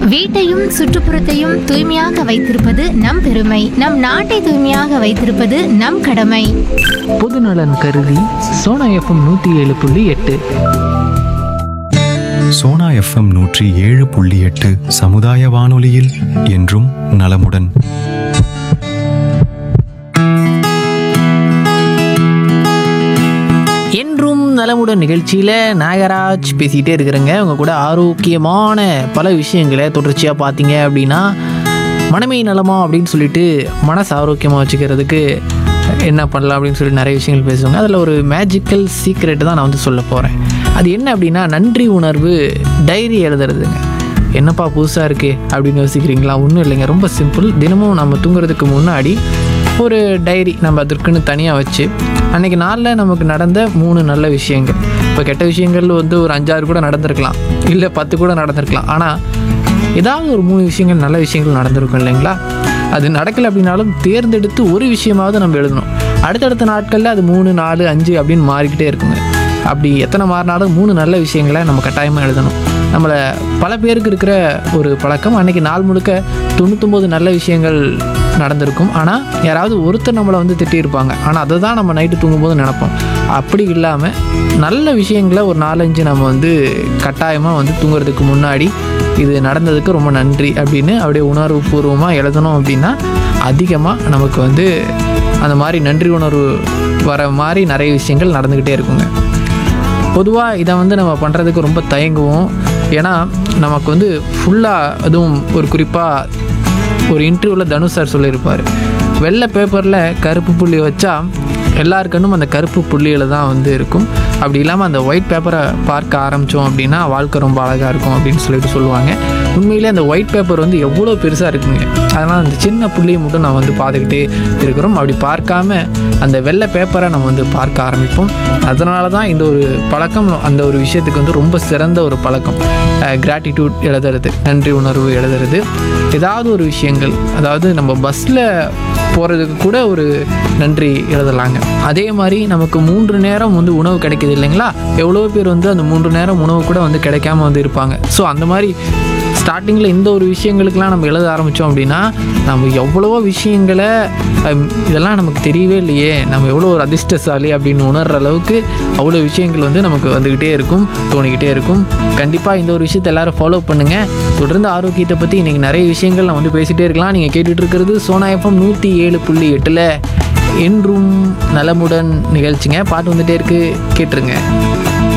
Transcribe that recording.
வீட்டையும் சுற்றுப்புறத்தையும் தூய்மையாக வைத்திருப்பது நம் பெருமை நம் நாட்டை தூய்மையாக வைத்திருப்பது நம் கடமை பொதுநலன் கருதி சோனா எஃப்எம் நூற்றி ஏழு புள்ளி எட்டு சோனா எஃப்எம் நூற்றி ஏழு புள்ளி எட்டு சமுதாய வானொலியில் என்றும் நலமுடன் என்றும் நலமுடன் நிகழ்ச்சியில் நாகராஜ் பேசிகிட்டே இருக்கிறேங்க உங்க கூட ஆரோக்கியமான பல விஷயங்களை தொடர்ச்சியாக பார்த்தீங்க அப்படின்னா மனமே நலமா அப்படின்னு சொல்லிட்டு மனசு ஆரோக்கியமாக வச்சுக்கிறதுக்கு என்ன பண்ணலாம் அப்படின்னு சொல்லி நிறைய விஷயங்கள் பேசுவாங்க அதில் ஒரு மேஜிக்கல் சீக்ரெட் தான் நான் வந்து சொல்ல போகிறேன் அது என்ன அப்படின்னா நன்றி உணர்வு டைரி எழுதுறதுங்க என்னப்பா புதுசாக இருக்கே அப்படின்னு யோசிக்கிறீங்களா ஒன்றும் இல்லைங்க ரொம்ப சிம்பிள் தினமும் நம்ம தூங்குறதுக்கு முன்னாடி ஒரு டைரி நம்ம அதற்குன்னு தனியாக வச்சு அன்றைக்கி நாளில் நமக்கு நடந்த மூணு நல்ல விஷயங்கள் இப்போ கெட்ட விஷயங்கள் வந்து ஒரு அஞ்சாறு கூட நடந்திருக்கலாம் இல்லை பத்து கூட நடந்திருக்கலாம் ஆனால் ஏதாவது ஒரு மூணு விஷயங்கள் நல்ல விஷயங்கள் நடந்திருக்கும் இல்லைங்களா அது நடக்கலை அப்படின்னாலும் தேர்ந்தெடுத்து ஒரு விஷயமாவது நம்ம எழுதணும் அடுத்தடுத்த நாட்களில் அது மூணு நாலு அஞ்சு அப்படின்னு மாறிக்கிட்டே இருக்குங்க அப்படி எத்தனை மாறினாலும் மூணு நல்ல விஷயங்களை நம்ம கட்டாயமாக எழுதணும் நம்மளை பல பேருக்கு இருக்கிற ஒரு பழக்கம் அன்னைக்கு நாள் முழுக்க தொண்ணூத்தொம்பது நல்ல விஷயங்கள் நடந்திருக்கும் ஆனால் யாராவது ஒருத்தர் நம்மளை வந்து திட்டியிருப்பாங்க ஆனால் அதை தான் நம்ம நைட்டு தூங்கும்போது நினைப்போம் அப்படி இல்லாமல் நல்ல விஷயங்களை ஒரு நாலஞ்சு நம்ம வந்து கட்டாயமாக வந்து தூங்குறதுக்கு முன்னாடி இது நடந்ததுக்கு ரொம்ப நன்றி அப்படின்னு அப்படியே உணர்வுபூர்வமாக எழுதணும் அப்படின்னா அதிகமாக நமக்கு வந்து அந்த மாதிரி நன்றி உணர்வு வர மாதிரி நிறைய விஷயங்கள் நடந்துக்கிட்டே இருக்குங்க பொதுவாக இதை வந்து நம்ம பண்ணுறதுக்கு ரொம்ப தயங்குவோம் ஏன்னா நமக்கு வந்து ஃபுல்லாக அதுவும் ஒரு குறிப்பாக ஒரு இன்டர்வியூவில் தனுஷ் சார் சொல்லியிருப்பார் வெள்ளை பேப்பரில் கருப்பு புள்ளி வச்சா எல்லார் கண்ணும் அந்த கருப்பு புள்ளியில் தான் வந்து இருக்கும் அப்படி இல்லாமல் அந்த ஒயிட் பேப்பரை பார்க்க ஆரம்பித்தோம் அப்படின்னா வாழ்க்கை ரொம்ப அழகாக இருக்கும் அப்படின்னு சொல்லிட்டு சொல்லுவாங்க உண்மையிலே அந்த ஒயிட் பேப்பர் வந்து எவ்வளோ பெருசாக இருக்குங்க அதனால் அந்த சின்ன புள்ளியை மட்டும் நம்ம வந்து பார்த்துக்கிட்டே இருக்கிறோம் அப்படி பார்க்காம அந்த வெள்ளை பேப்பரை நம்ம வந்து பார்க்க ஆரம்பிப்போம் அதனால தான் இந்த ஒரு பழக்கம் அந்த ஒரு விஷயத்துக்கு வந்து ரொம்ப சிறந்த ஒரு பழக்கம் கிராட்டிடியூட் எழுதுறது நன்றி உணர்வு எழுதுறது ஏதாவது ஒரு விஷயங்கள் அதாவது நம்ம பஸ்ஸில் போகிறதுக்கு கூட ஒரு நன்றி எழுதலாங்க அதே மாதிரி நமக்கு மூன்று நேரம் வந்து உணவு கிடைக்குது இல்லைங்களா எவ்வளோ பேர் வந்து அந்த மூன்று நேரம் உணவு கூட வந்து கிடைக்காம வந்து இருப்பாங்க ஸோ அந்த மாதிரி ஸ்டார்டிங்கில் இந்த ஒரு விஷயங்களுக்கெல்லாம் நம்ம எழுத ஆரம்பித்தோம் அப்படின்னா நம்ம எவ்வளவோ விஷயங்களை ஹம், இதெல்லாம் நமக்கு தெரியவே இல்லையே நம்ம எவ்வளோ ஒரு அதிர்ஷ்டசாலி அப்படின்னு உணர்கிற அளவுக்கு அவ்வளோ விஷயங்கள் வந்து நமக்கு வந்துக்கிட்டே இருக்கும் தோணிக்கிட்டே இருக்கும் கண்டிப்பாக இந்த ஒரு விஷயத்தை எல்லாரும் ஃபாலோ பண்ணுங்கள் தொடர்ந்து ஆரோக்கியத்தை பற்றி இன்றைக்கி நிறைய விஷயங்கள் நான் வந்து பேசிகிட்டே இருக்கலாம் நீங்கள் கேட்டுட்டு இருக்கிறது சோனா எஃப்எம் நூற்றி ஏழு புள்ளி எட்டில் என்றும் நலமுடன் நிகழ்ச்சிங்க பாட்டு வந்துட்டே இருக்கு கேட்டுருங்க